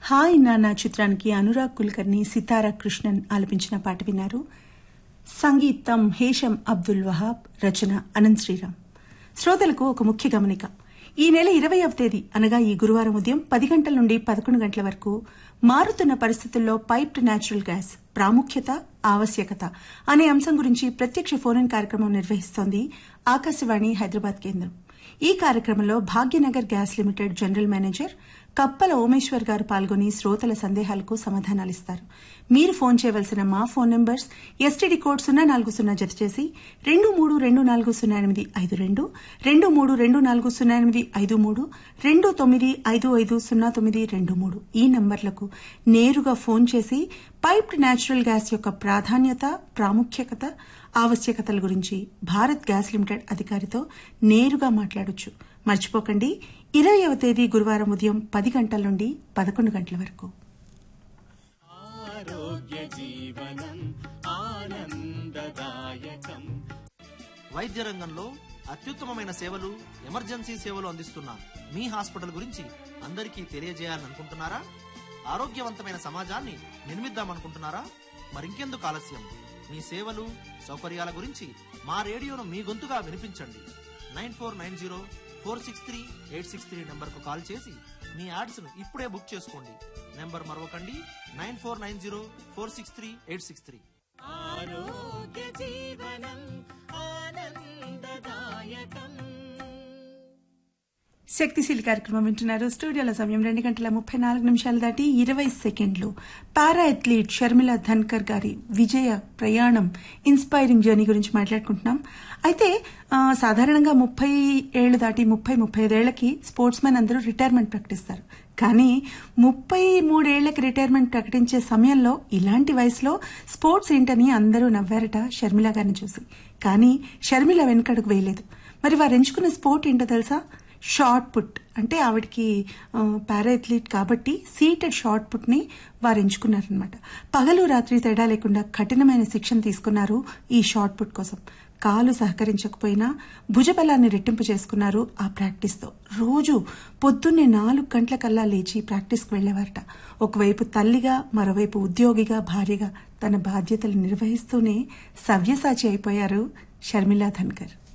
hi నానా చిత్రానికి అనురాగ్ కుల్కర్ని సితారా కృష్ణన్ ఆలపించిన పాట విన్నారు సంగీతం హేషం అబ్దుల్ వహాబ్ రచన అనంత్ శ్రీరామ్ శ్రోతలకు ఒక ముఖ్య గమనిక ఈ నెల ఇరవైవ తేదీ అనగా ఈ గురువారం ఉదయం పది గంటల నుండి పదకొండు గంటల వరకు మారుతున్న పరిస్థితుల్లో పైప్డ్ న్యాచురల్ గ్యాస్ ప్రాముఖ్యత ఆవశ్యకత అనే అంశం గురించి ప్రత్యక్ష ఫోన్ ఇన్ కార్యక్రమం నిర్వహిస్తోంది ఆకాశవాణి హైదరాబాద్ కేంద్రం ఈ కార్యక్రమంలో Bhagyanagar gas limited general manager Kappala Omeshwar గారు పాల్గొని శ్రోతల సందేహాలకు సమాధానాలిస్తారు మీరు ఫోన్ చేయవలసిన మా ఫోన్ నంబర్స్ ఎస్టీడీ కోడ్ సున్నా నాలుగు సున్నా జత చేసి రెండు మూడు రెండు నాలుగు సున్నా ఎనిమిది ఐదు రెండు రెండు మూడు రెండు నాలుగు సున్నా ఎనిమిది ఐదు మూడు రెండు తొమ్మిది ఐదు ఐదు సున్నా తొమ్మిది రెండు మూడు ఈ నంబర్లకు నేరుగా ఫోన్ చేసి పైప్డ్ న్యాచురల్ గ్యాస్ యొక్క ప్రాధాన్యత ప్రాముఖ్యత ఆవశ్యకతల గురించి భారత్ గ్యాస్ లిమిటెడ్ అధికారితో నేరుగా మాట్లాడొచ్చు మర్చిపోకండి ఇరవైవ తేదీ గురువారం ఉదయం పది గంటల నుండి పదకొండు గంటల వరకు ఆరోగ్య జీవనం ఆనందదాయకం వైద్య రంగంలో అత్యుత్తమమైన సేవలు ఎమర్జెన్సీ సేవలు అందిస్తున్న మీ హాస్పిటల్ గురించి అందరికీ తెలియజేయాలనుకుంటున్నారా ఆరోగ్యవంతమైన సమాజాన్ని నిర్మిద్దామనుకుంటున్నారా మరింకెందుకు ఆలస్యం మీ సేవలు సౌకర్యాల గురించి మా రేడియోను మీ గొంతుగా వినిపించండి nine four nine zero four six three eight six three నెంబర్కు కాల్ చేసి మీ యాడ్స్ను ఇప్పుడే బుక్ చేసుకోండి నెంబర్ మరొకండి nine four nine zero four six three eight six three ఆరోగ్య జీవనం ఆనందదాయకం శక్తిశీలి కార్యక్రమం వింటున్నారు స్టూడియోల సమయం రెండు గంటల ముప్పై నాలుగు నిమిషాలు దాటి ఇరవై సెకండ్లు పారా అథ్లీట్ షర్మిల ధన్కర్ గారి విజయ ప్రయాణం ఇన్స్పైరింగ్ జర్నీ గురించి మాట్లాడుకుంటున్నాం అయితే ఆ, సాధారణంగా ముప్పై ఏళ్లు దాటి ముప్పై ముప్పై ఐదేళ్లకి స్పోర్ట్స్ మెన్ అందరూ రిటైర్మెంట్ ప్రకటిస్తారు కానీ ముప్పై మూడేళ్లకి రిటైర్మెంట్ ప్రకటించే సమయంలో ఇలాంటి వయసులో స్పోర్ట్స్ ఏంటని అందరూ నవ్వారట షర్మిల గారిని చూసి కానీ షర్మిల వెనుకడుగు వేయలేదు మరి వారు ఎంచుకున్న స్పోర్ట్ ఏంటో తెలుసా షార్ట్ పుట్ అంటే ఆవిడకి పారా అథ్లీట్ కాబట్టి సీటెడ్ షార్ట్ పుట్ ని వారు ఎంచుకున్నారనమాట పగలు రాత్రి తేడా లేకుండా కఠినమైన శిక్షణ తీసుకున్నారు ఈ షార్ట్ పుట్ కోసం కాలు సహకరించకపోయినా భుజబలాన్ని రెట్టింపు చేసుకున్నారు ఆ ప్రాక్టీస్ తో రోజు పొద్దున్నే నాలుగు గంటలకల్లా లేచి ప్రాక్టీస్కి వెళ్లేవారట ఒకవైపు తల్లిగా మరోవైపు ఉద్యోగిగా భార్యగా తన బాధ్యతలు నిర్వహిస్తూనే సవ్యసాచి అయిపోయారు షర్మిలా ధన్కర్